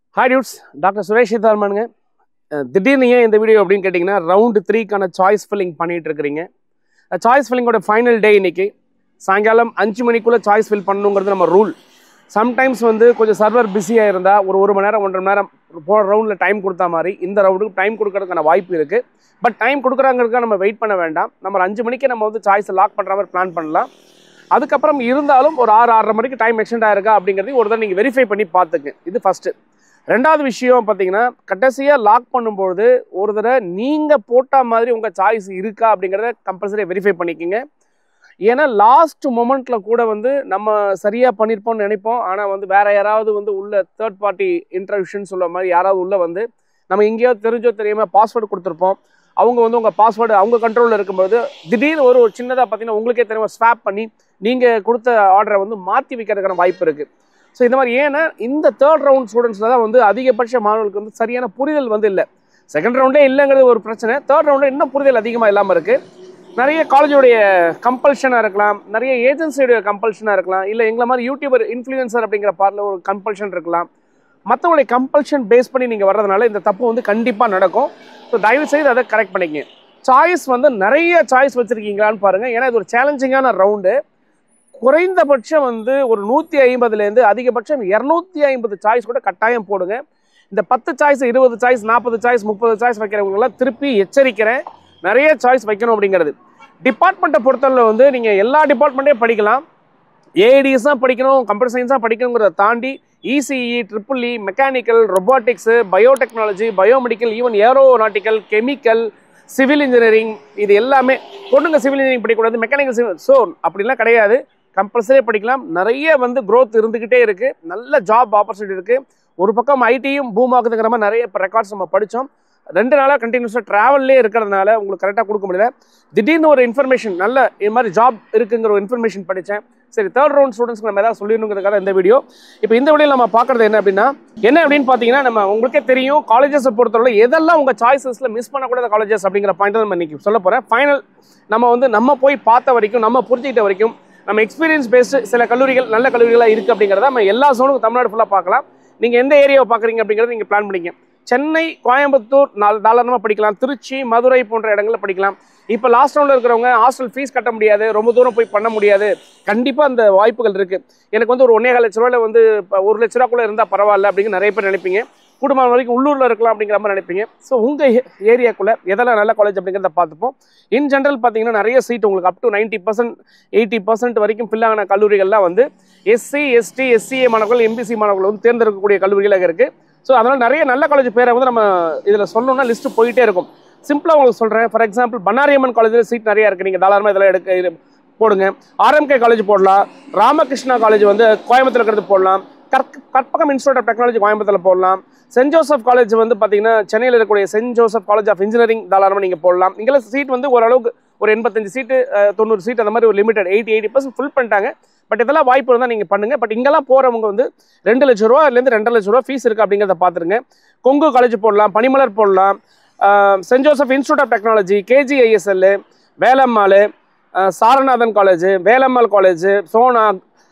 hi dudes doctor Suresh சித்தார்மனுங்க அஹ் திடீர்னு ஏன் இந்த வீடியோ அப்படின்னு கேட்டிங்கன்னா ரவுண்டு த்ரீக்கான சாய்ஸ் ஃபில்லிங் பண்ணிட்டு இருக்கிறீங்க சாய்ஸ் ஃபில்லிங்கோட ஃபைனல் டே இன்னைக்கு சாயங்காலம் அஞ்சு மணிக்குள்ளே சாய்ஸ் ஃபில் பண்ணணுங்கிறது நம்ம ரூல் சம்டைம்ஸ் வந்து கொஞ்சம் சர்வர் பிஸியாக இருந்தால் ஒரு ஒரு மணி நேரம் ஒன்றரை மணி நேரம் போன ரவுண்டில் டைம் கொடுத்தா மாதிரி இந்த ரவுண்டுக்கு டைம் கொடுக்கறதுக்கான வாய்ப்பு இருக்குது பட் டைம் கொடுக்குறாங்கிறதுக்காக நம்ம வெயிட் பண்ண வேண்டாம் நம்ம ஒரு அஞ்சு மணிக்கு நம்ம வந்து சாய்ஸை லாக் பண்ணுற மாதிரி பிளான் பண்ணலாம் அதுக்கப்புறம் இருந்தாலும் ஒரு ஆறு ஆறரை மணிக்கு டைம் எக்ஸ்டெண்ட் ஆயிருக்கா அப்படிங்கிறதையும் ஒரு தடவை நீங்கள் வெரிஃபை பண்ணி பார்த்துங்க இது ஃபஸ்ட்டு ரெண்டாவது விஷயம் பார்த்தீங்கன்னா கடைசியாக லாக் பண்ணும்பொழுது ஒரு தடவை நீங்கள் போட்ட மாதிரி உங்கள் சாய்ஸ் இருக்கா அப்படிங்கிறத கம்பல்சரி வெரிஃபை பண்ணிக்கோங்க ஏன்னா லாஸ்ட் மொமெண்ட்ல கூட வந்து நம்ம சரியாக பண்ணியிருப்போம்னு நினைப்போம் ஆனால் வந்து வேற யாராவது வந்து உள்ள தேர்ட் பார்ட்டி இன்ட்ரவியூஷன் சொல்ல மாதிரி யாராவது உள்ள வந்து நம்ம எங்கேயோ தெரிஞ்சோ தெரியாம பாஸ்வேர்டு கொடுத்துருப்போம் அவங்க வந்து உங்கள் பாஸ்வேர்டு அவங்க கண்ட்ரோலில் இருக்கும்போது திடீர்னு ஒரு ஒரு சின்னதாக பார்த்தீங்கன்னா உங்களுக்கே தெரியாம ஸ்வாப் பண்ணி நீங்கள் கொடுத்த ஆர்டரை வந்து மாற்றி வைக்கிறதுக்கான வாய்ப்பு இருக்குது ஸோ இந்த மாதிரி ஏன்னா இந்த தேர்ட் ரவுண்ட் ஸ்டூடெண்ட்ஸில் தான் வந்து அதிகபட்ச மாணவர்களுக்கு வந்து சரியான புரிதல் வந்து இல்லை செகண்ட் ரவுண்டே இல்லைங்கிறது ஒரு பிரச்சனை தேர்ட் ரவுண்டில் இன்னும் புரிதல் அதிகமாக இல்லாமல் இருக்குது நிறைய காலேஜோடைய கம்பல்ஷனாக இருக்கலாம் நிறைய ஏஜென்சியோடைய கம்பல்ஷனாக இருக்கலாம் இல்லை எங்களை மாதிரி யூடியூபர் இன்ஃப்ளூயன்சர் அப்படிங்கிற பார்ட்டில் ஒரு கம்பல்ஷன் இருக்கலாம் மற்றவங்களுடைய கம்பல்ஷன் பேஸ் பண்ணி நீங்கள் வர்றதுனால இந்த தப்பு வந்து கண்டிப்பாக நடக்கும் ஸோ தயவு செய்து அதை கரெக்ட் பண்ணிக்கங்க சாய்ஸ் வந்து நிறைய சாய்ஸ் வச்சுருக்கீங்களான்னு பாருங்கள் ஏன்னா இது ஒரு சேலஞ்சிங்கான ரவுண்டு குறைந்தபட்சம் வந்து ஒரு நூற்றி ஐம்பதுலேருந்து அதிகபட்சம் இரநூத்தி ஐம்பது சாய்ஸ் கூட கட்டாயம் போடுங்க இந்த பத்து சாய்ஸ் இருபது சாய்ஸ் நாற்பது சாய்ஸ் முப்பது சாய்ஸ் வைக்கிறவங்களாம் திருப்பி எச்சரிக்கிறேன் நிறைய சாய்ஸ் வைக்கணும் அப்படிங்கிறது டிபார்ட்மெண்ட்டை பொறுத்தவரை வந்து நீங்கள் எல்லா டிபார்ட்மெண்ட்டையும் படிக்கலாம் ஏடிஎஸ் தான் படிக்கணும் கம்ப்யூட்டர் சயின்ஸ் தான் படிக்கணுங்கிறத தாண்டி ECE triple E mechanical robotics biotechnology biomedical even aeronautical chemical civil engineering இது எல்லாமே பொண்ணுங்க சிவில் இன்ஜினியரிங் படிக்கக்கூடாது மெக்கானிக்கல் சிவில் ஸோ அப்படிலாம் கிடையாது கம்பல்சரி படிக்கலாம் நிறைய வந்து growth இருந்துக்கிட்டே இருக்குது நல்ல ஜாப் ஆப்பர்ச்சுனிட்டி இருக்குது ஒரு பக்கம் ஐடியும் பூம் ஆகுதுங்கிற மாதிரி நிறைய இப்போ ரெக்கார்ட்ஸ் நம்ம படித்தோம் ரெண்டு நாளாக கண்டினியூஸாக ட்ராவல்லே இருக்கிறதுனால உங்களுக்கு கரெக்டாக கொடுக்க முடியல திடீர்னு ஒரு இன்ஃபர்மேஷன் நல்ல இது மாதிரி ஜாப் இருக்குங்கிற ஒரு இன்ஃபர்மேஷன் படித்தேன் சரி தேர்ட் ரவுண்ட் ஸ்டூடெண்ட்ஸ்க்கு நம்ம ஏதாவது சொல்லிடணுங்கிறதுக்காக இந்த வீடியோ இப்போ இந்த வீடியோவில் நம்ம பார்க்குறது என்ன அப்படின்னா என்ன அப்படின்னு பார்த்தீங்கன்னா நம்ம உங்களுக்கே தெரியும் காலேஜஸை பொறுத்தவரை எதெல்லாம் உங்கள் சாய்ஸஸில் மிஸ் பண்ணக்கூடாத காலேஜஸ் அப்படிங்கிற பாயிண்ட் நம்ம இன்னைக்கு சொல்ல போகிறேன் ஃபைனல் நம்ம வந்து நம்ம போய் பார்த்த வரைக்கும் நம்ம புரிஞ்சுக்கிட்ட வரைக்கும் நம்ம எக்ஸ்பீரியன்ஸ் பேஸ்டு சில கல்லூரிகள் நல்ல கல்லூரிகளாக இருக்குது அப்படிங்கிறத நம்ம எல்லா சோனுக்கும் தமிழ்நாடு ஃபுல்லாக பார்க்கலாம் நீங்கள் எந்த ஏரியாவை பார்க்குறீங்க அப்படிங்கிறத நீங்கள் பிளான் பண்ணிங்க சென்னை கோயம்புத்தூர் நாள் தாராளமாக படிக்கலாம் திருச்சி மதுரை போன்ற இடங்களில் படிக்கலாம் இப்போ லாஸ்ட் ரவுண்டில் இருக்கிறவங்க ஹாஸ்டல் ஃபீஸ் கட்ட முடியாது ரொம்ப தூரம் போய் பண்ண முடியாது கண்டிப்பாக அந்த வாய்ப்புகள் இருக்குது எனக்கு வந்து ஒரு ஒன்றே கால் லட்ச ரூபாயில் வந்து இப்போ ஒரு லட்ச ரூபாக்குள்ளே இருந்தால் பரவாயில்ல அப்படிங்கிற நிறைய பேர் நினைப்பீங்க குடும்பம் வரைக்கும் உள்ளூரில் இருக்கலாம் அப்படிங்கிற மாதிரி நினைப்பீங்க ஸோ உங்கள் ஏரியாக்குள்ளே எதெல்லாம் நல்ல காலேஜ் அப்படிங்கிறத பார்த்துப்போம் இன் ஜென்ரல் பார்த்தீங்கன்னா நிறைய சீட் உங்களுக்கு up to ninety percent eighty percent வரைக்கும் ஃபில் ஆன கல்லூரிகள்லாம் வந்து எஸ்சி எஸ்டி எஸ்சிஏ மாணவர்கள் எம்பிசி மாணவர்கள் வந்து தேர்ந்தெடுக்கக்கூடிய கல்லூரிகளாக இருக்குது ஸோ அதனால் நிறைய நல்ல காலேஜ் பேரை வந்து நம்ம இதில் சொல்லணும்னா லிஸ்ட்டு போயிட்டே இருக்கும் சிம்பிளாக உங்களுக்கு சொல்கிறேன் ஃபார் எக்ஸாம்பிள் பன்னாரியம்மன் காலேஜில் சீட் நிறையா இருக்குது நீங்கள் தாராளமாக இதெல்லாம் எடுக்க இது போடுங்க ஆர்எம்கே காலேஜ் போடலாம் ராமகிருஷ்ணா காலேஜ் வந்து கோயம்புத்தூர் இருக்கிறது போடலாம் கற்க கற்பகம் இன்ஸ்டியூட் ஆஃப் டெக்னாலஜி கோயம்புத்தூர்ல போடலாம் சென்ட் ஜோசப் காலேஜ் வந்து பார்த்தீங்கன்னா சென்னையில் இருக்கக்கூடிய Saint Joseph college of engineering தாராளமாக நீங்கள் போடலாம் இங்கெல்லாம் சீட் வந்து ஓரளவுக்கு ஒரு எண்பத்தஞ்சு சீட்டு அஹ், தொண்ணூறு சீட் அந்த மாதிரி ஒரு limited eighty eighty percent full பண்ணிட்டாங்க பட் இதெல்லாம் வாய்ப்பு இருந்தால் நீங்கள் பண்ணுங்க பட் இங்கெல்லாம் போகிறவங்க வந்து ரெண்டு லட்ச ரூபாலேருந்து ரெண்டரை லட்ச ரூபா ஃபீஸ் இருக்குது அப்படிங்கிறத பார்த்துருங்க கொங்கு காலேஜ் போடலாம் பனிமலர் போடலாம் அஹ், Saint Joseph institute of technology KGISL Velammal அஹ், சாரநாதன் காலேஜ் வேலம்மாள் காலேஜ் சோனா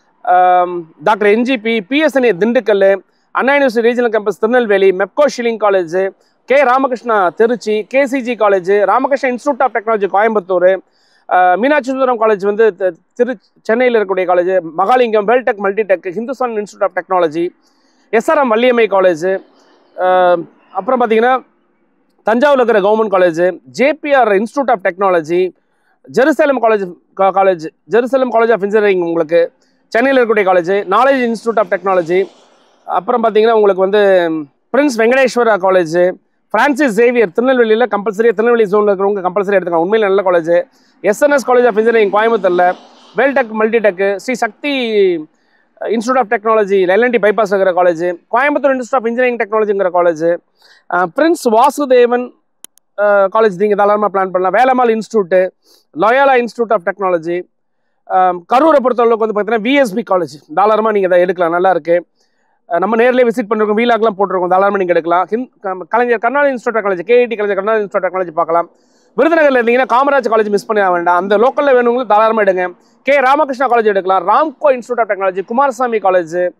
ஆம், doctor NGP PSNA Dindigul Anna university regional campus Tirunelveli Mepco Schlenk college K Ramakrishna Trichy KCG college Ramakrishna institute of technology Coimbatore ஆஹ், மீனாட்சி சுந்தரம் காலேஜ் வந்து தி- திரு சென்னையில் இருக்கக்கூடிய college Mahalingam Veltech multitech Hindustan institute of technology SRM Valliammai college அப்புறம் பார்த்தீங்கன்னா தஞ்சாவூரில் இருக்கிற government college JPR institute of technology Jerusalem college college Jerusalem college of engineering உங்களுக்கு சென்னையில் இருக்கக்கூடிய college knowledge institute of technology அப்புறம் பார்த்தீங்கன்னா உங்களுக்கு வந்து prince Venkateswara college Francis Xavier திருநெல்வேலியில் கம்பல்சரி திருநெல்வேலி ஜோனில் இருக்கிறவங்க கம்பல்சரி எடுத்துக்கலாம் உண்மையில் நல்ல college SNS college of engineering கோயம்புத்தூரில் Veltech multitech Sri Sakthi institute of technology லைலண்டி பைபாஸ் இருக்கிற college Coimbatore institute of engineering டெக்னாலஜிங்கிற காலேஜ் பிரின்ஸ் வாசுதேவன் காலேஜ் நீங்கள் தாராளமாக பிளான் பண்ணலாம் Velammal institute Loyola institute of technology கரூரை பொறுத்தளவுக்கு வந்து பார்த்தீங்கன்னா விஎஸ்பி காலேஜ் தாராளமாக நீங்கள் அதை எடுக்கலாம் நல்லா இருக்கு அஹ் நம்ம நேர்லயே விசிட் பண்ணிருக்கோம் வீலாக்லாம் போட்டிருக்கோம் தாராளமாக நீங்கள் எடுக்கலாம் ஹிந்த் கம்- Kalaignar Karnataka institute of college KIT Kalaignar Karnataka institute of technology பார்க்கலாம் விருதுநகர்ல இருந்தீங்கன்னா காமராஜ் காலேஜ் மிஸ் பண்ண வேண்டாம் அந்த லோக்கலில் வேணுங்களும் தாராளமாக எடுங்க கே ராமகிருஷ்ணா காலேஜ் எடுக்கலாம் Ramco institute of technology Kumarasamy college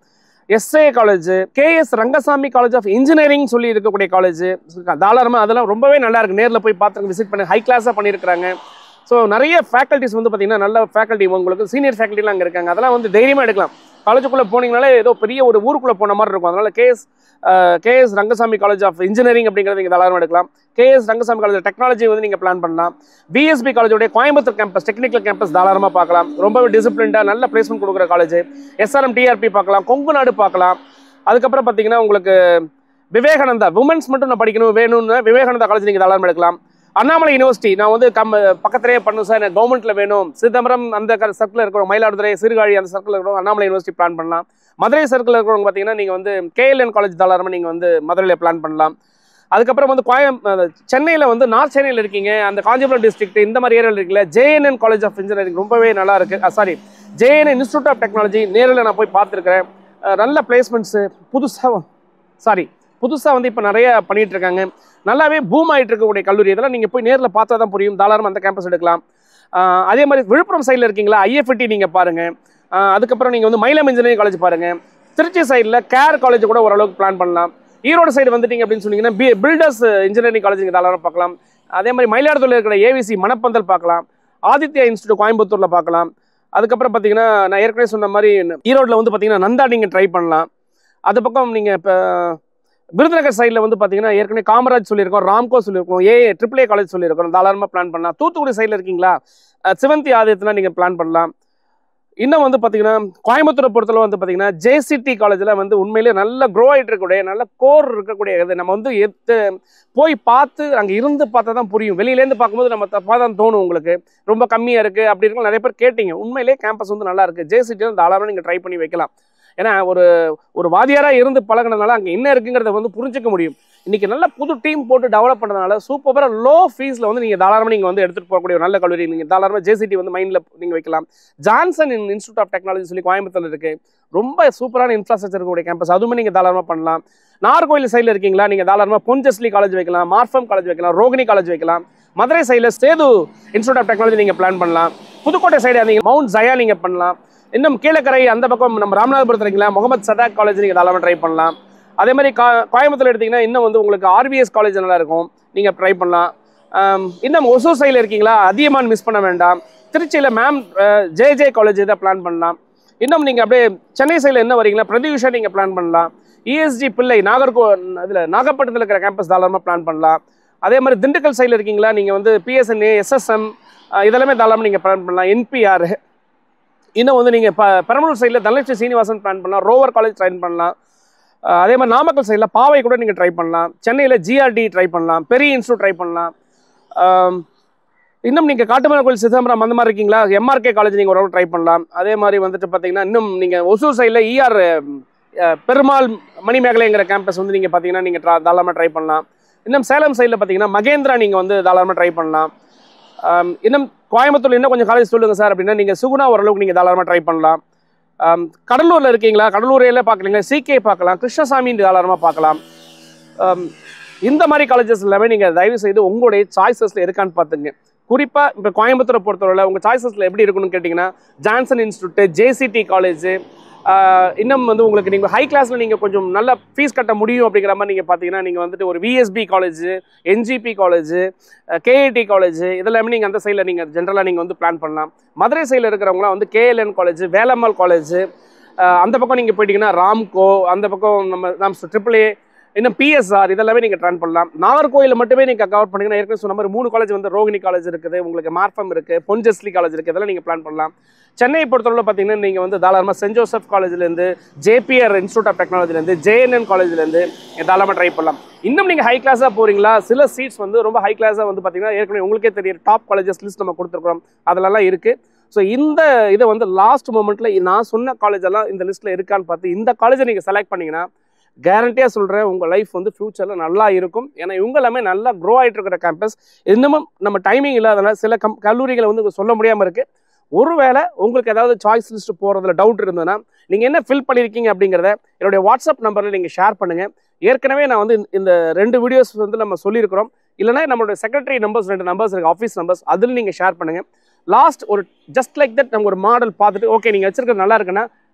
SA college KS Rangasamy college of engineering சொல்லி இருக்கக்கூடிய காலேஜ் தாராளமாக அதெல்லாம் ரொம்பவே நல்லா இருக்கு நேரில் போய் பார்த்து விசிட் பண்ணி ஹை கிளாஸாக பண்ணியிருக்கிறாங்க ஸோ நிறைய ஃபேக்கல்ட்டிஸ் வந்து பார்த்தீங்கன்னா நல்ல ஃபேக்கல்ட்டி உங்களுக்கு சீனியர் ஃபேக்கல்ட்டிலாம் அங்கே இருக்காங்க அதெல்லாம் வந்து தைரியமாக எடுக்கலாம் காலேஜுக்குள்ளே போனீங்கனாலே ஏதோ பெரிய ஒரு ஊருக்குள்ளே போன மாதிரி இருக்கும் அதனால KS KS Rangasamy college of engineering அப்படிங்கிறது நீங்கள் தாராளமாக எடுக்கலாம் கேஎஸ் ரங்கசாமி காலேஜ் டெக்னாலஜி வந்து நீங்கள் பிளான் பண்ணலாம் பிஎஸ்பி காலேஜோடைய கோயம்புத்தூர் கேம்பஸ் டெக்னிக்கல் கேம்பஸ் தாராளமாக பார்க்கலாம் ரொம்பவே டிசிப்ளின்டாக நல்ல பிளேஸ்மெண்ட் கொடுக்குற காலேஜ் எஸ்ஆர்எம் டிஆர்பி பார்க்கலாம் கொங்கு நாடு பார்க்கலாம் அதுக்கப்புறம் பார்த்தீங்கன்னா உங்களுக்கு விவேகானந்தா உமன்ஸ் மட்டும் நான் படிக்கணும் வேணும்னு விவேகானந்தா காலேஜ் நீங்கள் தாராளமாக எடுக்கலாம் அண்ணாமலை யூனிவர்சிட்டி நான் வந்து கம் பக்கத்திலேயே பண்ணும் சார் எனக்கு கவர்மெண்ட்ல வேணும் சிதம்பரம் அந்த சர்க்கிள் இருக்கிறோம் மயிலாடுதுறை சீர்காழி அந்த சர்க்கிள் இருக்கிறோம் அண்ணாமலை யூனிவர்சிட்டி பிளான் பண்ணலாம் மதுரை சர்க்கிள் இருக்கிறவங்க பார்த்தீங்கன்னா நீங்கள் வந்து கேஎல்என் காலேஜ் தாராளமாக நீங்கள் வந்து மதுரையில் பிளான் பண்ணலாம் அதுக்கப்புறம் வந்து கோயம் சென்னையில் வந்து நார்த் சென்னையில் இருக்கீங்க அந்த காஞ்சிபுரம் டிஸ்ட்ரிக்ட் இந்த மாதிரி ஏரியாவில் இருக்கல ஜேஎன்என் காலேஜ் ஆஃப் இன்ஜினியரிங் ரொம்பவே நல்லா இருக்கு sorry JNN institute of technology நேரில் நான் போய் பார்த்துருக்கிறேன் அஹ் நல்ல பிளேஸ்மெண்ட்ஸு புதுசாக சாரி புதுசாக வந்து இப்போ நிறைய பண்ணிட்டு இருக்காங்க நல்லாவே பூம் ஆகிட்டு இருக்கக்கூடிய கல்லூரி இதெல்லாம் நீங்கள் போய் நேரில் பார்த்தா தான் புரியும் தாராளமாக அந்த கேம்பஸ் எடுக்கலாம் ஆஹ் அதே மாதிரி விழுப்புரம் சைடில் இருக்கீங்களா ஐஎஃப்டி நீங்கள் பாருங்கள் அதுக்கப்புறம் நீங்கள் வந்து மயிலம் இன்ஜினியரிங் காலேஜ் பாருங்கள் திருச்சி சைடில் கேர் காலேஜ் கூட ஓரளவுக்கு பிளான் பண்ணலாம் ஈரோடு சைடு வந்துட்டீங்க அப்படின்னு சொன்னீங்கன்னா பி பில்டர்ஸ் இன்ஜினியரிங் காலேஜ் நீங்கள் தாராளமாக பார்க்கலாம் அதே மாதிரி மயிலாடுதுறையில் இருக்கிற ஏவிசி மணப்பந்தல் பார்க்கலாம் ஆதித்யா இன்ஸ்டியூட் கோயம்புத்தூரில் பார்க்கலாம் அதுக்கப்புறம் பார்த்தீங்கன்னா நான் ஏற்கனவே சொன்ன மாதிரி ஈரோட்டில் வந்து பார்த்தீங்கன்னா நந்தா நீங்கள் ட்ரை பண்ணலாம் அது பக்கம் நீங்கள் இப்போ விருதுநகர் சைடில் வந்து பார்த்தீங்கன்னா ஏற்கனவே காமராஜ் சொல்லியிருக்கோம் ராம்கோ சொல்லியிருக்கோம் ஏ ட்ரிபிள் ஏ காலேஜ் சொல்லியிருக்கோம் தாராளமாக பிளான் பண்ணலாம் தூத்துக்குடி சைடில் இருக்கீங்களா அஹ் சிவந்தி ஆதித்யனா நீங்கள் பிளான் பண்ணலாம் இன்னும் வந்து பார்த்தீங்கன்னா கோயம்புத்தூரை பொறுத்தளவு வந்து பார்த்தீங்கன்னா ஜேசிடி காலேஜில் வந்து உண்மையிலேயே நல்ல க்ரோ ஆகிட்டு இருக்கக்கூடிய நல்ல கோர் இருக்கக்கூடிய இது நம்ம வந்து எத்து போய் பார்த்து அங்கே இருந்து பார்த்தா தான் புரியும் வெளியிலேருந்து பார்க்கும்போது நம்ம தப்பாக தான் தோணும் உங்களுக்கு ரொம்ப கம்மியாக இருக்குது அப்படி இருக்கும் நிறைய பேர் கேட்டீங்க உண்மையிலேயே கேம்பஸ் வந்து நல்லா இருக்குது ஜேசிடி தாராளமாக நீங்கள் ட்ரை பண்ணி வைக்கலாம் ஏன்னா ஒரு ஒரு வாதியாராக இருந்து பழகுனதுனால அங்கே என்ன இருக்குங்கிறத வந்து புரிஞ்சுக்க முடியும் இன்னைக்கு நல்ல புது டீம் போட்டு டெவலப் பண்ணுறதுனால சூப்பராக லோ ஃபீஸில் வந்து நீங்கள் தாராளமாக நீங்கள் வந்து எடுத்துகிட்டு போகக்கூடிய ஒரு நல்ல கல்லூரி நீங்கள் தாராளமாக ஜேசிடி வந்து மைண்டில் நீங்கள் வைக்கலாம் ஜான்சன் இன்ஸ்டியூட் ஆஃப் டெக்னாலஜி சொல்லி கோயம்புத்தூர் இருக்குது ரொம்ப சூப்பரான இன்ஃப்ராஸ்ட்ரக்சர் இருக்கக்கூடிய கேம்பஸ் அதுவுமே நீங்கள் தாராளமாக பண்ணலாம் நாகர்கோயில் சைடில் இருக்கீங்களா நீங்கள் தாராளமாக பொன்ஜஸ்லி காலேஜ் வைக்கலாம் மார்ஃபம் காலேஜ் வைக்கலாம் ரோகிணி காலேஜ் வைக்கலாம் மதுரை சைடில் சேது இன்ஸ்டியூட் ஆஃப் டெக்னாலஜி நீங்கள் பிளான் பண்ணலாம் புதுக்கோட்டை சைடு நீங்கள் மவுண்ட் ஜயா நீங்கள் பண்ணலாம் இன்னும் கீழக்கரை அந்த பக்கம் நம்ம ராமநாதபுரத்தில் இருக்கீங்களா முகமது சதாக் காலேஜ் நீங்கள் தாராளமாக ட்ரை பண்ணலாம் அதே மாதிரி கா கோயம்புத்தூர் எடுத்தீங்கன்னா இன்னும் வந்து உங்களுக்கு ஆர்பிஎஸ் காலேஜ் நல்லா இருக்கும் நீங்கள் ட்ரை பண்ணலாம் ஆம், இன்னும் ஒசூர் சைடில் இருக்கீங்களா அதியமான் மிஸ் பண்ண வேண்டாம் திருச்சியில் மேம் ஜே ஜே காலேஜ் இதை பிளான் பண்ணலாம் இன்னும் நீங்கள் அப்படியே சென்னை சைடில் என்ன வரீங்களா பிரதியுஷா நீங்கள் பிளான் பண்ணலாம் இஎஸ்ஜி பிள்ளை நாகர்கோ இதில் நாகப்பட்டினத்தில் இருக்கிற கேம்பஸ் தாராளமாக பிளான் பண்ணலாம் அதே மாதிரி திண்டுக்கல் சைடில் இருக்கீங்களா நீங்கள் வந்து பிஎஸ்என்ஏ எஸ்எஸ்எம் இதெல்லாமே தாராளமாக நீங்கள் பிளான் பண்ணலாம் என்பிஆர் இன்னும் வந்து நீங்கள் இப்போ பெரம்பலூர் சைடில் தனலட்சுமி சீனிவாசன் பிளான் பண்ணலாம் ரோவர் காலேஜ் ட்ரை பண்ணலாம் அஹ் அதே மாதிரி நாமக்கல் சைடில் பாவை கூட நீங்கள் ட்ரை பண்ணலாம் சென்னையில் ஜிஆர்டி ட்ரை பண்ணலாம் பெரிய இன்ஸ்டியூட் ட்ரை பண்ணலாம் ஆம், இன்னும் நீங்கள் காட்டுமலை கோயில் சிதம்பரம் அந்த மாதிரி இருக்கீங்களா எம்ஆர்கே காலேஜ் நீங்கள் ஒரு ட்ரை பண்ணலாம் அதே மாதிரி வந்துட்டு பார்த்தீங்கன்னா இன்னும் நீங்கள் ஒசூர் சைடில் இஆர் பெருமாள் மணிமேகலைங்கிற கேம்பஸ் வந்து நீங்கள் பார்த்தீங்கன்னா நீங்கள் தாராளமாக ட்ரை பண்ணலாம் இன்னும் சேலம் சைடில் பார்த்தீங்கன்னா மகேந்திரா நீங்கள் வந்து தாராளமாக ட்ரை பண்ணலாம் ஆம், இன்னும் கோயம்புத்தூர்ல இன்னும் கொஞ்சம் காலேஜ் சொல்லுங்கள் சார் அப்படின்னா நீங்கள் சுகுணா ஓரளவுக்கு நீங்கள் தாராளமாக ட்ரை பண்ணலாம் ஆம், கடலூரில் இருக்கீங்களா கடலூர் ஏரியாவில் பார்க்கலீங்க சிகே பார்க்கலாம் கிருஷ்ணசாமி தாராளமாக பார்க்கலாம் ஆம், இந்த மாதிரி காலேஜஸ் எல்லாமே நீங்கள் தயவு செய்து உங்களுடைய சாய்ஸஸில் இருக்கான்னு பார்த்துங்க குறிப்பாக இப்போ கோயம்புத்தூரை பொறுத்தவரை உங்கள் சாய்ஸஸில் எப்படி இருக்கணும்னு கேட்டிங்கன்னா ஜான்சன் இன்ஸ்டியூட்டு ஜேசிடி காலேஜ் இன்னும் வந்து உங்களுக்கு நீங்கள் ஹை கிளாஸில் நீங்கள் கொஞ்சம் நல்ல ஃபீஸ் கட்ட முடியும் அப்படிங்கிற மாதிரி நீங்கள் பார்த்தீங்கன்னா நீங்கள் வந்துட்டு ஒரு VSB college NGP college KIT college இதெல்லாமே நீங்கள் அந்த சைடில் நீங்கள் ஜென்ரலாக நீங்கள் வந்து பிளான் பண்ணலாம் மதுரை சைடில் இருக்கிறவங்களாம் வந்து கேஎல்என் காலேஜ் வேலம்மாள் காலேஜ் அந்த பக்கம் நீங்கள் போயிட்டீங்கன்னா ராம்கோ அந்த பக்கம் நம்ம நாம் ட்ரிபிள் ஏ இன்னும் பிஎஸ்ஆர் இதெல்லாமே நீங்கள் ட்ரான் பண்ணலாம் நாகர்கோயிலில் மட்டுமே நீங்கள் கவர் பண்ணிங்கன்னா ஏற்கனவே சொன்ன மாதிரி மூணு காலேஜ் வந்து ரோகிணி காலேஜ் இருக்குது உங்களுக்கு மார்ஃபம் இருக்குது பொன்ஜஸ்லி காலேஜ் இருக்குது இதெல்லாம் நீங்கள் பிளான் பண்ணலாம் சென்னையை பொறுத்தவரை பார்த்தீங்கன்னா நீங்கள் வந்து தாராளமாக சென்ட் ஜோசப் காலேஜ்லேருந்து ஜேபிஆர் இன்ஸ்டியூட் ஆஃப் டெக்னாலஜிலேருந்து ஜேஎன்என் காலேஜ்லேருந்து தாராளமாக ட்ரை பண்ணலாம் இன்னும் நீங்கள் ஹை கிளாஸாக போகிறீங்களா சில சீட்ஸ் வந்து ரொம்ப ஹை கிளாஸாக வந்து பார்த்தீங்கன்னா ஏற்கனவே உங்களுக்கே தெரியும் டாப் காலேஜஸ் லிஸ்ட் நம்ம கொடுத்துருக்குறோம் அதிலலாம் இருக்குது ஸோ இந்த இதை வந்து லாஸ்ட் மூமெண்ட்டில் நான் சொன்ன காலேஜ் எல்லாம் இந்த லிஸ்ட்டில் இருக்கான்னு பார்த்து இந்த காலேஜை நீங்கள் செலக்ட் பண்ணீங்கன்னா கேரண்டியாக சொல்கிறேன் உங்கள் லைஃப் வந்து ஃப்யூச்சரில் நல்லா இருக்கும் ஏன்னா இவங்க எல்லாமே நல்லா க்ரோ ஆகிட்டு இருக்கிற கேம்பஸ் இன்னமும் நம்ம டைமிங் இல்லாதனால சில கம் கல்லூரிகளை வந்து சொல்ல முடியாமல் இருக்குது ஒருவேளை உங்களுக்கு ஏதாவது சாய்ஸ் லிஸ்ட் போகிறதுல டவுட் இருந்ததுன்னா நீங்கள் என்ன ஃபில் பண்ணியிருக்கீங்க அப்படிங்கிறத என்னுடைய வாட்ஸ்அப் நம்பரில் நீங்கள் ஷேர் பண்ணுங்கள் ஏற்கனவே நான் வந்து இந்த- இந்த ரெண்டு வீடியோஸ் வந்து நம்ம சொல்லியிருக்கிறோம் இல்லைனா நம்மளுடைய செக்ரட்டரி நம்பர்ஸ் ரெண்டு நம்பர்ஸ் இருக்குது ஆஃபீஸ் நம்பர்ஸ் அதில் நீங்கள் ஷேர் பண்ணுங்கள் லாஸ்ட் ஒரு ஜஸ்ட் லைக் தட் நம்ம ஒரு மாடல் பார்த்துட்டு ஓகே நீங்கள் வச்சிருக்கிறது நல்லா இருக்குன்னா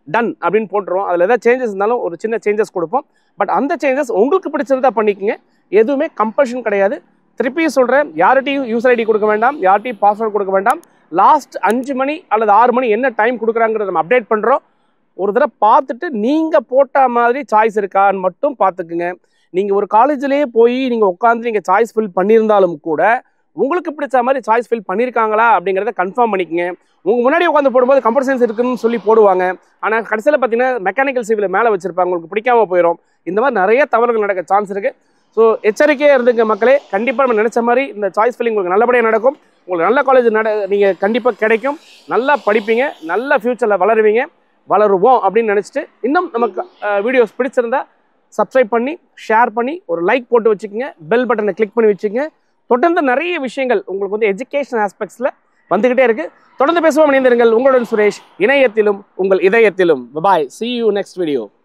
டன் அப்படின்னு போட்டுருவோம் அதில் ஏதாவது சேஞ்சஸ் இருந்தாலும் ஒரு சின்ன சேஞ்சஸ் கொடுப்போம் பட் அந்த சேஞ்சஸ் உங்களுக்கு பிடிச்சிருந்தா பண்ணிக்கங்க எதுவுமே கம்பல்ஷன் கிடையாது திருப்பியும் சொல்கிறேன் யார்கிட்டையும் யூசர் ஐடி கொடுக்க வேண்டாம் யார்கிட்டையும் பாஸ்வேர்ட் கொடுக்க வேண்டாம் லாஸ்ட் அஞ்சு மணி அல்லது ஆறு மணி என்ன டைம் கொடுக்குறாங்கிறத நம்ம அப்டேட் பண்ணுறோம் ஒரு தடவை பார்த்துட்டு நீங்கள் போட்ட மாதிரி சாய்ஸ் இருக்கான்னு மட்டும் பார்த்துக்குங்க நீங்கள் ஒரு காலேஜ்லேயே போய் நீங்கள் உட்காந்து நீங்கள் சாய்ஸ் ஃபில் பண்ணியிருந்தாலும் கூட உங்களுக்கு பிடிச்ச மாதிரி சாய்ஸ் ஃபில் பண்ணியிருக்காங்களா அப்படிங்கிறத கன்ஃபார்ம் பண்ணிக்கங்க உங்கள் முன்னாடி உட்காந்து போடும்போது கம்ப்யூட்டர் சயின்ஸ் இருக்குன்னு சொல்லி போடுவாங்க ஆனால் கடைசியில் பார்த்தீங்கன்னா மெக்கானிக்கல் சிவில் மேலே வச்சிருப்பாங்க உங்களுக்கு பிடிக்காம போயிடும் இந்த மாதிரி நிறைய தவறுகள் நடக்க சான்ஸ் இருக்குது ஸோ எச்சரிக்கையாக இருந்துங்க மக்களே கண்டிப்பாக நம்ம நினச்ச மாதிரி இந்த சாய்ஸ் ஃபில்லிங் உங்களுக்கு நல்லபடியாக நடக்கும் உங்களுக்கு நல்ல காலேஜ் நட நீங்கள் கண்டிப்பாக கிடைக்கும் நல்லா படிப்பீங்க நல்ல ஃப்யூச்சரில் வளருவீங்க வளருவோம் அப்படின்னு நினச்சிட்டு இன்னும் நமக்கு வீடியோஸ் பிடிச்சிருந்தா சப்ஸ்கிரைப் பண்ணி ஷேர் பண்ணி ஒரு லைக் போட்டு வச்சுக்கோங்க பெல் பட்டனை கிளிக் பண்ணி வச்சுக்கோங்க தொடர்ந்து நிறைய விஷயங்கள் உங்களுக்கு வந்து எஜுகேஷன் ஆஸ்பெக்ட்ஸில் வந்துக்கிட்டே இருக்குது தொடர்ந்து பேசுவோம் இணைந்திருங்கள் உங்களுடன் சுரேஷ் இணையத்திலும் உங்கள் இதயத்திலும் பாய் see you next video